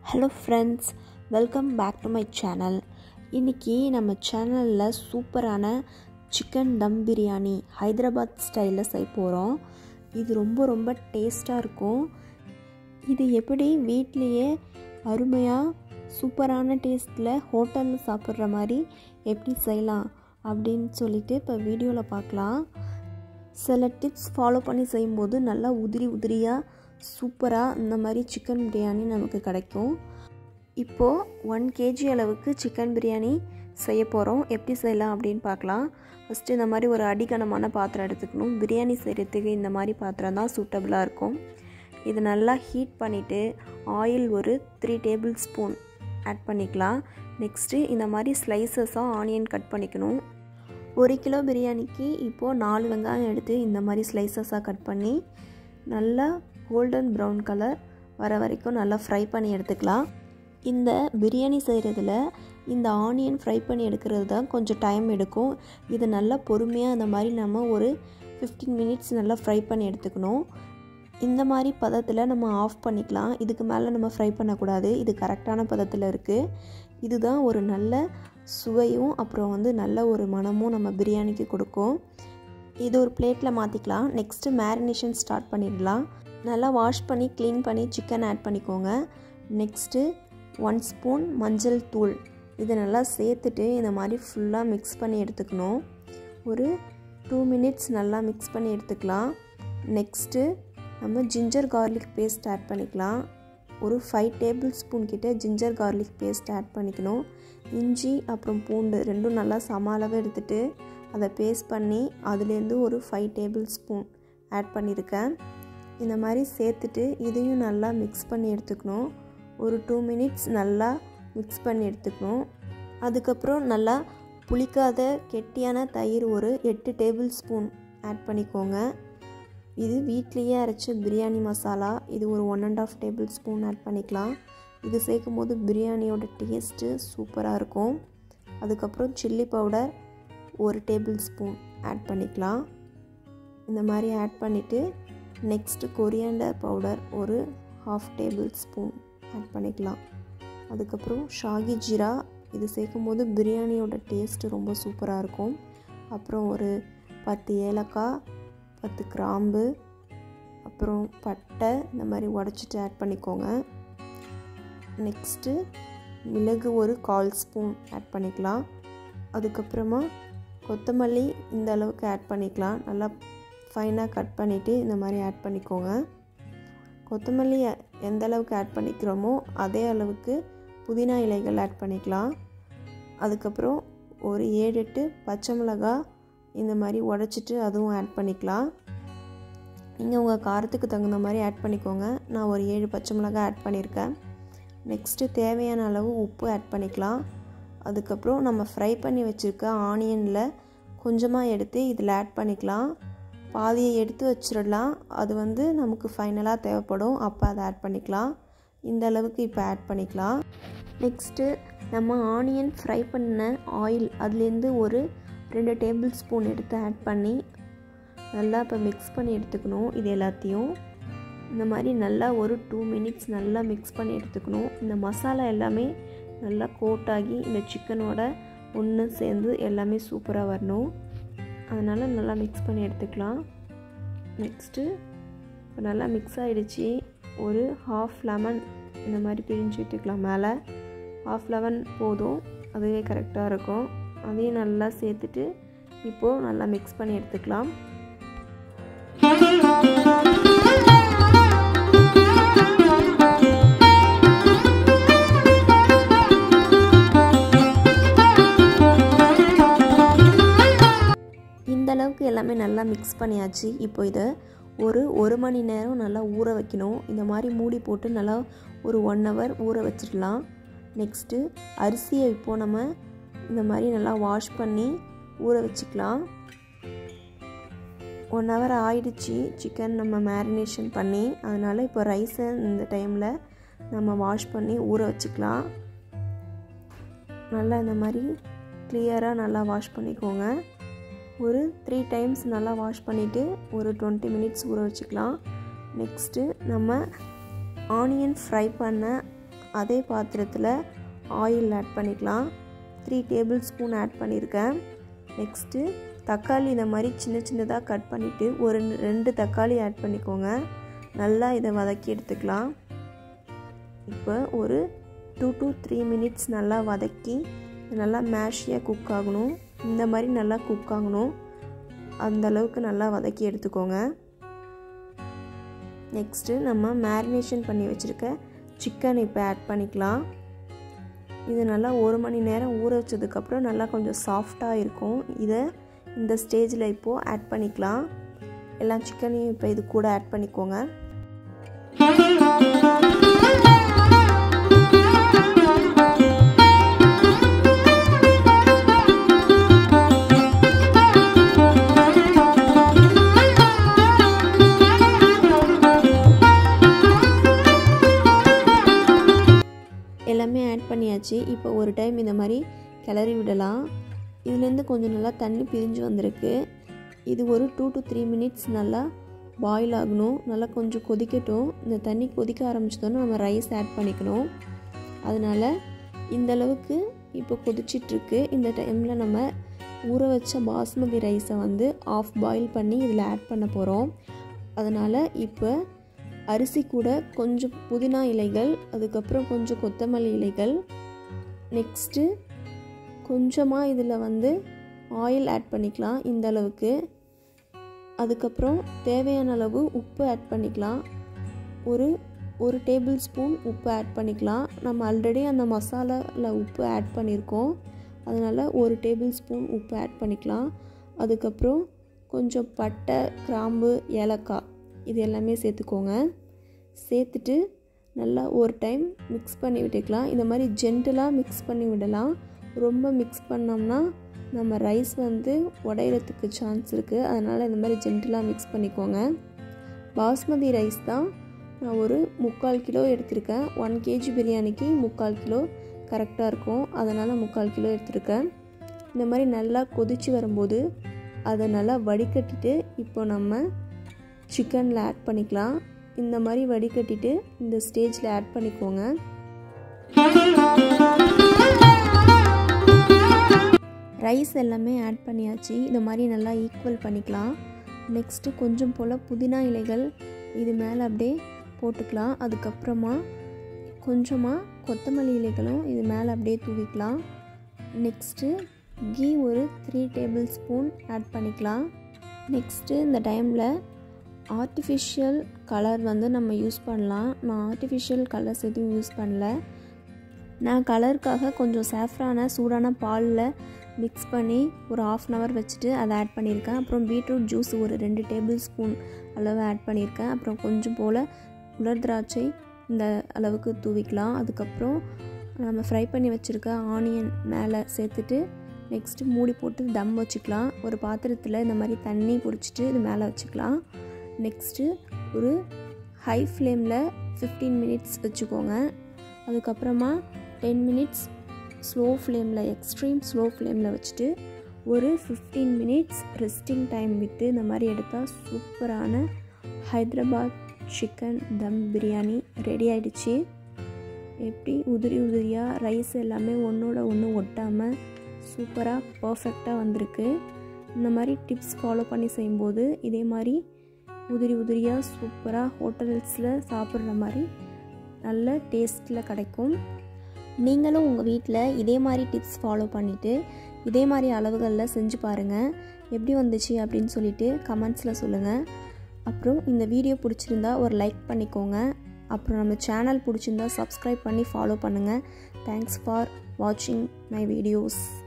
hello friends welcome back to my channel இன்றைக்கி நம்ம சேனலில் சூப்பரான சிக்கன் தம் பிரியாணி ஹைதராபாத் ஸ்டைலில் செய்ய போகிறோம் இது ரொம்ப ரொம்ப டேஸ்ட்டாக இருக்கும் இது எப்படி வீட்லேயே அருமையாக சூப்பரான டேஸ்ட்டில் ஹோட்டலில் சாப்பிட்ற மாதிரி எப்படி செய்யலாம் அப்படின்னு சொல்லிட்டு இப்போ வீடியோவில் பார்க்கலாம் சில டிப்ஸ் ஃபாலோ பண்ணி செய்யும்போது நல்லா உதிரி உதிரியாக சூப்பராக இந்த மாதிரி சிக்கன் பிரியாணி நமக்கு கிடைக்கும் இப்போது ஒன் கேஜி அளவுக்கு சிக்கன் பிரியாணி செய்ய போகிறோம் எப்படி செய்யலாம் அப்படின்னு பார்க்கலாம் ஃபஸ்ட்டு இந்த மாதிரி ஒரு அடிக்கனமான பாத்திரம் எடுத்துக்கணும் பிரியாணி செய்கிறதுக்கு இந்த மாதிரி பாத்திரம் தான் சூட்டபுளாக இருக்கும் இது நல்லா ஹீட் பண்ணிவிட்டு ஆயில் ஒரு த்ரீ டேபிள் ஸ்பூன் ஆட் பண்ணிக்கலாம் நெக்ஸ்ட்டு இந்த மாதிரி ஸ்லைசஸாக ஆனியன் கட் பண்ணிக்கணும் ஒரு கிலோ பிரியாணிக்கு இப்போது நாலு வெங்காயம் எடுத்து இந்த மாதிரி ஸ்லைசஸாக கட் பண்ணி நல்லா கோல்டன் ப்ரௌன் கலர் வர வரைக்கும் நல்லா ஃப்ரை பண்ணி எடுத்துக்கலாம் இந்த பிரியாணி செய்கிறதுல இந்த ஆனியன் ஃப்ரை பண்ணி எடுக்கிறது தான் கொஞ்சம் டைம் எடுக்கும் இது நல்லா பொறுமையாக அந்த மாதிரி நம்ம ஒரு ஃபிஃப்டீன் மினிட்ஸ் நல்லா ஃப்ரை பண்ணி எடுத்துக்கணும் இந்த மாதிரி பதத்தில் நம்ம ஆஃப் பண்ணிக்கலாம் இதுக்கு மேலே நம்ம ஃப்ரை பண்ணக்கூடாது இது கரெக்டான பதத்தில் இருக்குது இதுதான் ஒரு நல்ல சுவையும் அப்புறம் வந்து நல்ல ஒரு மனமும் நம்ம பிரியாணிக்கு கொடுக்கும் இது ஒரு பிளேட்டில் மாற்றிக்கலாம் நெக்ஸ்ட்டு மேரினேஷன் ஸ்டார்ட் பண்ணிடலாம் நல்லா வாஷ் பண்ணி க்ளீன் பண்ணி சிக்கன் ஆட் பண்ணிக்கோங்க நெக்ஸ்ட்டு ஒன் ஸ்பூன் மஞ்சள் தூள் இதை நல்லா சேர்த்துட்டு இந்த மாதிரி ஃபுல்லாக மிக்ஸ் பண்ணி எடுத்துக்கணும் ஒரு டூ மினிட்ஸ் நல்லா மிக்ஸ் பண்ணி எடுத்துக்கலாம் நெக்ஸ்ட்டு நம்ம ஜிஞ்சர் கார்லிக் பேஸ்ட் ஆட் பண்ணிக்கலாம் ஒரு ஃபைவ் டேபிள் ஸ்பூன் கிட்ட ஜிஞ்சர் கார்லிக் பேஸ்ட் ஆட் பண்ணிக்கணும் இஞ்சி அப்புறம் பூண்டு ரெண்டும் நல்லா சம அளவு எடுத்துகிட்டு அதை பேஸ்ட் பண்ணி அதுலேருந்து ஒரு ஃபைவ் டேபிள் ஸ்பூன் ஆட் பண்ணியிருக்கேன் இந்த மாதிரி சேர்த்துட்டு இதையும் நல்லா மிக்ஸ் பண்ணி எடுத்துக்கணும் ஒரு டூ மினிட்ஸ் நல்லா மிக்ஸ் பண்ணி எடுத்துக்கணும் அதுக்கப்புறம் நல்லா புளிக்காத கெட்டியான தயிர் ஒரு எட்டு டேபிள் ஸ்பூன் ஆட் பண்ணிக்கோங்க இது வீட்லேயே அரைச்ச பிரியாணி மசாலா இது ஒரு one and half tablespoon add பண்ணிக்கலாம் இது சேர்க்கும் போது பிரியாணியோட டேஸ்ட்டு சூப்பராக இருக்கும் அதுக்கப்புறம் சில்லி பவுடர் ஒரு டேபிள் ஸ்பூன் ஆட் பண்ணிக்கலாம் இந்த மாதிரி ஆட் பண்ணிவிட்டு நெக்ஸ்ட்டு கொரியாண்டர் பவுடர் ஒரு ஹாஃப் டேபிள் ஸ்பூன் ஆட் பண்ணிக்கலாம் அதுக்கப்புறம் ஷாகி ஜீரா இது சேர்க்கும் போது பிரியாணியோட டேஸ்ட்டு ரொம்ப சூப்பராக இருக்கும் அப்புறம் ஒரு பத்து ஏலக்காய் பத்து கிராம்பு அப்புறம் பட்டை இந்த மாதிரி உடச்சிட்டு ஆட் பண்ணிக்கோங்க நெக்ஸ்ட்டு மிளகு ஒரு கால் ஸ்பூன் ஆட் பண்ணிக்கலாம் அதுக்கப்புறமா கொத்தமல்லி இந்த அளவுக்கு ஆட் பண்ணிக்கலாம் நல்லா ஃபைனாக கட் பண்ணிவிட்டு இந்த மாதிரி ஆட் பண்ணிக்கோங்க கொத்தமல்லி எந்த அளவுக்கு ஆட் பண்ணிக்கிறோமோ அதே அளவுக்கு புதினா இலைகள் ஆட் பண்ணிக்கலாம் அதுக்கப்புறம் ஒரு ஏழு எட்டு பச்சை மிளகா இந்த மாதிரி உடச்சிட்டு அதுவும் ஆட் பண்ணிக்கலாம் நீங்கள் உங்கள் காரத்துக்கு தகுந்த மாதிரி ஆட் பண்ணிக்கோங்க நான் ஒரு ஏழு பச்சை மிளகா ஆட் பண்ணியிருக்கேன் நெக்ஸ்ட்டு தேவையான அளவு உப்பு ஆட் பண்ணிக்கலாம் அதுக்கப்புறம் நம்ம ஃப்ரை பண்ணி வச்சுருக்க ஆனியனில் கொஞ்சமாக எடுத்து இதில் ஆட் பண்ணிக்கலாம் பாதியை எடுத்து வச்சிடலாம் அது வந்து நமக்கு ஃபைனலாக தேவைப்படும் அப்போ அதை ஆட் பண்ணிக்கலாம் இந்த அளவுக்கு இப்போ ஆட் பண்ணிக்கலாம் நெக்ஸ்ட்டு நம்ம ஆனியன் ஃப்ரை பண்ண ஆயில் அதுலேருந்து ஒரு ரெண்டு டேபிள் ஸ்பூன் எடுத்து ஆட் பண்ணி நல்லா இப்போ மிக்ஸ் பண்ணி எடுத்துக்கணும் இது எல்லாத்தையும் இந்த மாதிரி நல்லா ஒரு டூ மினிட்ஸ் நல்லா மிக்ஸ் பண்ணி எடுத்துக்கணும் இந்த மசாலா எல்லாமே நல்லா கோட்டாகி இந்த சிக்கனோட ஒன்று சேர்ந்து எல்லாமே சூப்பராக வரணும் அதனால் நல்லா மிக்ஸ் பண்ணி எடுத்துக்கலாம் நெக்ஸ்ட்டு இப்போ நல்லா மிக்ஸ் ஆகிடுச்சு ஒரு ஹாஃப் லெமன் இந்த மாதிரி பிழிஞ்சு விட்டுக்கலாம் மேலே ஹாஃப் லெமன் போதும் அதுவே கரெக்டாக இருக்கும் அதையும் நல்லா சேர்த்துட்டு இப்போது நல்லா மிக்ஸ் பண்ணி எடுத்துக்கலாம் இந்த அளவுக்கு எல்லாமே நல்லா மிக்ஸ் பண்ணியாச்சு இப்போ இதை ஒரு ஒரு மணி நேரம் நல்லா ஊற வைக்கணும் இந்த மாதிரி மூடி போட்டு நல்லா ஒரு ஒன் ஹவர் ஊற வச்சிடலாம் நெக்ஸ்ட்டு அரிசியை இப்போது நம்ம இந்த மாதிரி நல்லா வாஷ் பண்ணி ஊற வச்சுக்கலாம் ஒன் ஹவர் ஆயிடுச்சு சிக்கன் நம்ம மேரினேஷன் பண்ணி அதனால் இப்போ ரைஸை இந்த டைமில் நம்ம வாஷ் பண்ணி ஊற வச்சுக்கலாம் நல்லா இந்த மாதிரி கிளியராக நல்லா வாஷ் பண்ணிக்கோங்க ஒரு த்ரீ டைம்ஸ் நல்லா வாஷ் பண்ணிவிட்டு ஒரு டுவெண்ட்டி மினிட்ஸ் ஊற வச்சுக்கலாம் நெக்ஸ்ட்டு நம்ம ஆனியன் ஃப்ரை பண்ண அதே பாத்திரத்தில் ஆயில் ஆட் பண்ணிக்கலாம் த்ரீ டேபிள் ஸ்பூன் ஆட் பண்ணியிருக்கேன் நெக்ஸ்ட்டு தக்காளி இந்த மாதிரி சின்ன சின்னதாக கட் பண்ணிவிட்டு ஒரு ரெண்டு தக்காளி ஆட் பண்ணிக்கோங்க நல்லா இதை வதக்கி எடுத்துக்கலாம் இப்போ ஒரு டூ டு த்ரீ மினிட்ஸ் நல்லா வதக்கி நல்லா மேஷியாக குக் ஆகணும் இந்த மாதிரி நல்லா குக் ஆகணும் அந்த அளவுக்கு நல்லா வதக்கி எடுத்துக்கோங்க நெக்ஸ்ட்டு நம்ம மேரினேஷன் பண்ணி வச்சுருக்க சிக்கன் இப்போ ஆட் பண்ணிக்கலாம் இது நல்லா ஒரு மணி நேரம் ஊற வச்சதுக்கப்புறம் நல்லா கொஞ்சம் சாஃப்டாக இருக்கும் இதை இந்த ஸ்டேஜில் இப்போது ஆட் பண்ணிக்கலாம் எல்லா சிக்கனையும் இப்போ இது கூட ஆட் பண்ணிக்கோங்க எல்லாமே ஆட் பண்ணியாச்சு இப்போ ஒரு டைம் இந்த மாதிரி கிளறி விடலாம் இதுலேருந்து கொஞ்சம் நல்லா தண்ணி பிரிஞ்சு வந்திருக்கு இது ஒரு டூ டு த்ரீ மினிட்ஸ் நல்லா பாயில் ஆகணும் நல்லா கொஞ்சம் கொதிக்கட்டும் இந்த தண்ணி கொதிக்க ஆரம்பிச்சதோன்னு நம்ம ரைஸ் ஆட் பண்ணிக்கணும் அதனால் இந்த அளவுக்கு இப்போ கொதிச்சிட்ருக்கு இந்த டைமில் நம்ம ஊற வச்ச பாஸ்மதி ரைஸை வந்து ஆஃப் பாயில் பண்ணி இதில் ஆட் பண்ண போகிறோம் அதனால் இப்போ அரிசி கூட கொஞ்சம் புதினா இலைகள் அதுக்கப்புறம் கொஞ்சம் கொத்தமல்லி இலைகள் நெக்ஸ்ட்டு கொஞ்சமாக இதில் வந்து ஆயில் ஆட் பண்ணிக்கலாம் இந்த அளவுக்கு அதுக்கப்புறம் தேவையான அளவு உப்பு ஆட் பண்ணிக்கலாம் ஒரு ஒரு டேபிள் ஸ்பூன் உப்பு ஆட் பண்ணிக்கலாம் நம்ம ஆல்ரெடி அந்த மசாலாவில் உப்பு ஆட் பண்ணியிருக்கோம் அதனால் ஒரு டேபிள் ஸ்பூன் உப்பு ஆட் பண்ணிக்கலாம் அதுக்கப்புறம் கொஞ்சம் பட்டை கிராம்பு ஏலக்காய் இது எல்லாமே சேர்த்துக்கோங்க சேர்த்துட்டு நல்லா ஒரு டைம் மிக்ஸ் பண்ணி விட்டுக்கலாம் இந்த மாதிரி ஜென்டலாக மிக்ஸ் பண்ணி விடலாம் ரொம்ப மிக்ஸ் பண்ணோம்னா நம்ம ரைஸ் வந்து உடையிறதுக்கு சான்ஸ் இருக்குது அதனால் இந்த மாதிரி ஜென்டலாக மிக்ஸ் பண்ணிக்கோங்க பாஸ்மதி ரைஸ் தான் நான் ஒரு முக்கால் கிலோ எடுத்திருக்கேன் ஒன் கேஜி பிரியாணிக்கு முக்கால் கிலோ கரெக்டாக இருக்கும் அதனால் முக்கால் கிலோ எடுத்திருக்கேன் இந்த மாதிரி நல்லா கொதித்து வரும்போது அதை நல்லா வடிகட்டிட்டு இப்போ நம்ம சிக்கனில் ஆட் பண்ணிக்கலாம் இந்த மாதிரி வடிகட்டிட்டு இந்த ஸ்டேஜில் ஆட் பண்ணிக்கோங்க ரைஸ் எல்லாமே ஆட் பண்ணியாச்சு இந்த மாதிரி நல்லா ஈக்குவல் பண்ணிக்கலாம் நெக்ஸ்ட்டு கொஞ்சம் போல் புதினா இலைகள் இது மேலே அப்படியே போட்டுக்கலாம் அதுக்கப்புறமா கொஞ்சமாக கொத்தமல்லி இலைகளும் இது மேலே அப்படியே தூவிக்கலாம் நெக்ஸ்ட்டு கீ ஒரு த்ரீ டேபிள் ஸ்பூன் ஆட் பண்ணிக்கலாம் நெக்ஸ்ட்டு இந்த டைமில் ஆர்டிஃபிஷியல் கலர் வந்து நம்ம யூஸ் பண்ணலாம் நான் ஆர்டிஃபிஷியல் கலர்ஸ் எதுவும் யூஸ் பண்ணல நான் கலருக்காக கொஞ்சம் சாஃப்ரான சூடான பாலில் மிக்ஸ் பண்ணி ஒரு ஆஃப் அன் ஹவர் வச்சுட்டு அதை ஆட் பண்ணியிருக்கேன் அப்புறம் பீட்ரூட் ஜூஸ் ஒரு ரெண்டு டேபிள் ஸ்பூன் அளவு ஆட் பண்ணியிருக்கேன் அப்புறம் கொஞ்சம் போல் உலர் திராட்சை இந்த அளவுக்கு தூவிக்கலாம் அதுக்கப்புறம் நம்ம ஃப்ரை பண்ணி வச்சுருக்க ஆனியன் மேலே சேர்த்துட்டு நெக்ஸ்ட்டு மூடி போட்டு தம் வச்சுக்கலாம் ஒரு பாத்திரத்தில் இந்த மாதிரி தண்ணி பிடிச்சிட்டு இது மேலே வச்சுக்கலாம் நெக்ஸ்ட்டு ஒரு ஹை ஃப்ளேமில் ஃபிஃப்டீன் மினிட்ஸ் வச்சுக்கோங்க அதுக்கப்புறமா டென் மினிட்ஸ் ஸ்லோ ஃப்ளேமில் எக்ஸ்ட்ரீம் ஸ்லோ ஃப்ளேமில் வச்சுட்டு ஒரு ஃபிஃப்டீன் மினிட்ஸ் ரெஸ்டிங் டைம் விட்டு இந்த மாதிரி எடுத்தால் சூப்பரான ஹைதராபாத் சிக்கன் தம் பிரியாணி ரெடி ஆகிடுச்சு எப்படி உதிரி உதிரியாக ரைஸ் எல்லாமே ஒன்றோட ஒன்று ஒட்டாமல் சூப்பராக பர்ஃபெக்டாக வந்திருக்கு இந்த மாதிரி டிப்ஸ் ஃபாலோ பண்ணி செய்யும்போது இதே மாதிரி உதிரி உதிரியாக சூப்பராக ஹோட்டல்ஸில் சாப்பிட்ற மாதிரி நல்ல டேஸ்ட்டில் கிடைக்கும் நீங்களும் உங்கள் வீட்டில் இதே மாதிரி டிப்ஸ் ஃபாலோ பண்ணிவிட்டு இதே மாதிரி அளவுகளில் செஞ்சு பாருங்கள் எப்படி வந்துச்சு அப்படின்னு சொல்லிட்டு கமெண்ட்ஸில் சொல்லுங்கள் அப்புறம் இந்த வீடியோ பிடிச்சிருந்தா ஒரு லைக் பண்ணிக்கோங்க அப்புறம் நம்ம சேனல் பிடிச்சிருந்தா சப்ஸ்கிரைப் பண்ணி ஃபாலோ பண்ணுங்கள் தேங்க்ஸ் ஃபார் வாட்சிங் மை வீடியோஸ்